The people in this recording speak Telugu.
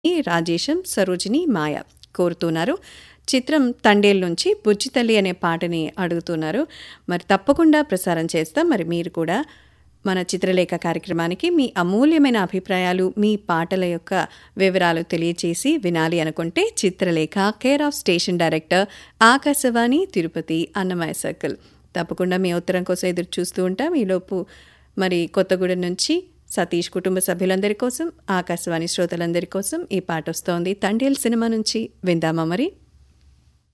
ఈ రాజేశం సరోజిని మాయ కోరుతున్నారు చిత్రం తండేల్ నుంచి బుజ్జి తల్లి అనే పాటని అడుగుతున్నారు మరి తప్పకుండా ప్రసారం చేస్తాం మరి మీరు కూడా మన చిత్రలేఖ కార్యక్రమానికి మీ అమూల్యమైన అభిప్రాయాలు మీ పాటల యొక్క వివరాలు తెలియచేసి వినాలి అనుకుంటే Chitralekha care of station director Akashvani Tirupati Annamayya circle తప్పకుండా మీ ఉత్తరం కోసం ఎదురు చూస్తూ ఉంటాం ఈలోపు మరి కొత్తగూడెం నుంచి సతీష్ కుటుంబ సభ్యులందరి కోసం ఆకాశవాణి శ్రోతలందరి కోసం ఈ పాట వస్తోంది తండేల్ సినిమా నుంచి విందామా మరి